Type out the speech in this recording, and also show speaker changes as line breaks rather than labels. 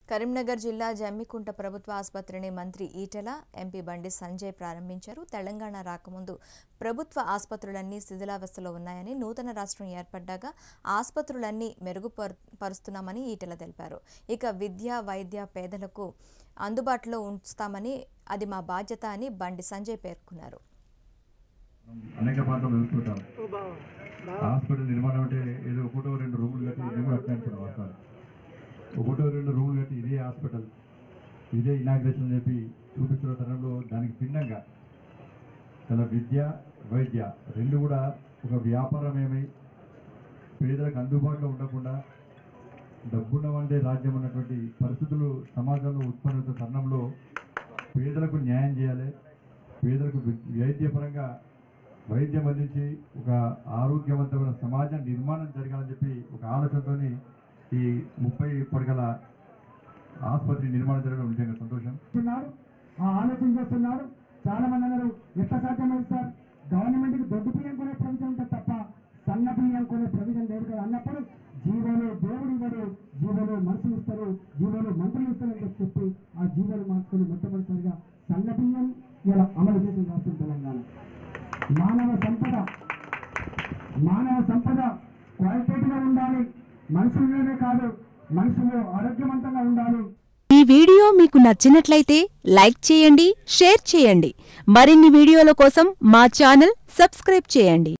కరీంనగర్ జిల్లా జమ్మికుంట ప్రభుత్వ ఆసుపత్రిని మంత్రి ఈటెల ఎంపీ బండి సంజయ్ ప్రారంభించారు తెలంగాణ రాకముందు ప్రభుత్వ ఆసుపత్రులన్నీ శిథిలావస్థలో ఉన్నాయని నూతన రాష్ట్రం ఏర్పడ్డాక ఆసుపత్రులన్నీ మెరుగుపరుస్తున్నామని ఈటెల తెలిపారు ఇక విద్య వైద్య పేదలకు అందుబాటులో ఉంచుతామని అది మా బాధ్యత అని బండి సంజయ్ పేర్కొన్నారు
అనేక ప్రాంతాలు చూస్తుంటాం హాస్పిటల్ నిర్మాణం అంటే ఏదో ఒకటో రెండు రూములు కట్టి నేను కూడా అట్లా అనుకున్నాం వాస్తవాలు ఒకటో రెండు రూములు కట్టి ఇదే హాస్పిటల్ ఇదే ఇనాగ్రేషన్ అని చెప్పి చూపించిన తరంలో దానికి భిన్నంగా చాలా విద్య వైద్య రెండు కూడా ఒక వ్యాపారమేమై పేదలకు అందుబాటులో ఉండకుండా డబ్బున్న వండే రాజ్యం అన్నటువంటి పరిస్థితులు సమాజంలో ఉత్పన్నవుతున్న తరుణంలో పేదలకు న్యాయం చేయాలి పేదలకు వి- వైద్యపరంగా వైద్యం అందించి ఒక ఆరోగ్యవంతమైన సమాజం నిర్మాణం జరగాలని చెప్పి ఒక ఆలోచనతోని ఈ ముప్పై పడగల ఆసుపత్రి నిర్మాణం జరగడం నిజంగా సంతోషం
చేస్తున్నాడు ఆ ఆలోచన చేస్తున్నాడు చాలా మంది అన్నారు ఎట్లా సాధ్యమైంది సార్ గవర్నమెంట్కి దొడ్డు బియ్యం కొనే ప్రొవిజన్ ఉంటుంది తప్ప సన్న బియ్యం కొనే ప్రొవిజన్ లేదు కదా అన్నప్పుడు జీవోలు దేవుడు ఇవ్వడు జీవోలు మనుషులు ఇస్తారు జీవోలు మంత్రులు ఇస్తారని చెప్పి చెప్పి ఆ జీవోలు మార్చుకొని మొట్టమొదటిసారిగా సన్న బియ్యం ఇలా అమలు చేసిన రాష్ట్రం తెలంగాణ మానవ సంపద మానవ సంపద క్వాలిటేటివ్గా ఉండాలి మనుషుల్లోనే కాదు మనుషులు ఆరోగ్యవంతంగా ఉండాలి
ఈ వీడియో మీకు నచ్చినట్లయితే లైక్ చేయండి షేర్ చేయండి మరిన్ని వీడియోల కోసం మా ఛానల్ సబ్స్క్రైబ్ చేయండి